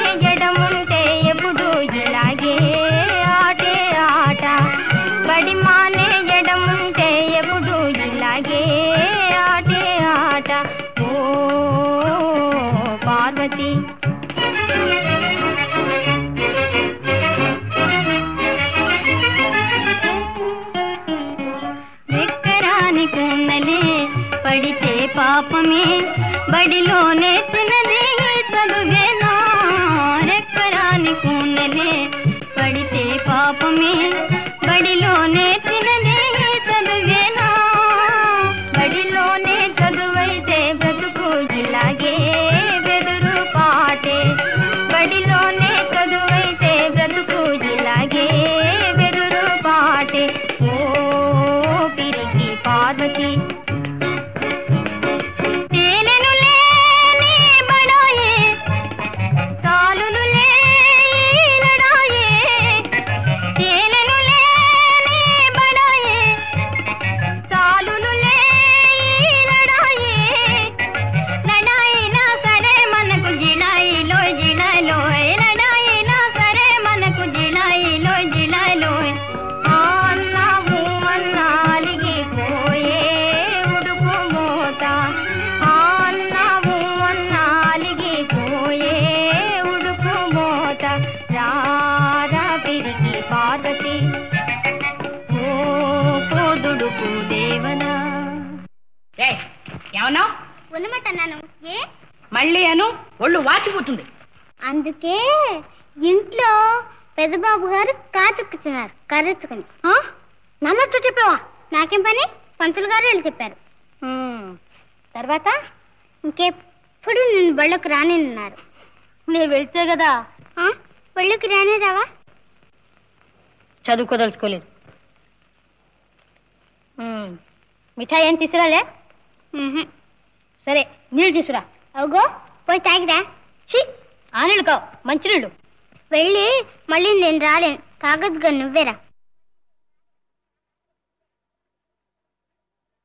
ఎడముంటే ఎప్పుడు ఇలాగే ఆటే ఆట బడి మానే ఎడముంటే ఎప్పుడు ఇలాగే ఆటే ఆట ఓ పార్వతి ఎక్కరాని కూనలే పడితే పాపమే బడిలోనే తినదే చదువేనా రెక్కరాని కూనలే పడితే పాపమే బడిలోనే తినదే చదువేనా బడిలోనే చదువైతే బ్రతుకు ఇలాగే బెదురు పాటే బడిలోనే చదువైతే బ్రతుకు ఇలాగే బెదురు పాటే ఓ పిరికి పార్వతి తేలెనులే నీ బడాయే తాలులులే ఈ లడాయే తేలెనులే నీ బడాయే తాలులులే ఈ లడాయే లడాయిలా సరే మనకు జిలాయిలో జిలాయిలో లడాయిలా సరే మనకు జిలాయిలో జిలాయిలో ఆ అన్నావు అన్నాలిగి పోయే ఉడుకు మోత ఆ అన్నావు అన్నాలిగి పోయే ఉడుకు మోత రారా పిరికి పార్వతి ఓ కోదుడుకు దేవనా ఏయ్, ఏమన్నావు ఉన్నమాటన్నాను ఏ మళ్ళీ అను ఒళ్ళు వాచిపోతుంది అందుకే ఇంట్లో పెద్దబాబు గారు కాచుక్కుతున్నారు కర్రెత్తుకుని నన్నట్టు చెప్పావా నాకేం పని పంతులు గారు వెళ్ళి చెప్పారు తర్వాత ఇంకెప్పుడు నేను బళ్ళకు రానిన్నారు నేను వెళ్తే కదా బళ్ళకి రానే రావా చదువుకోదలుచుకోలేదు మిఠాయి ఏం తీసుకురాలే సరే నీళ్ళు తీసుకురా అవుగో పోయి తాగిరా ఛీ, ఆ నీళ్ళు కావు మంచినీళ్ళు వెళ్ళి మళ్ళీ నేను రాలేను కాగద్దుగా నువ్వేరా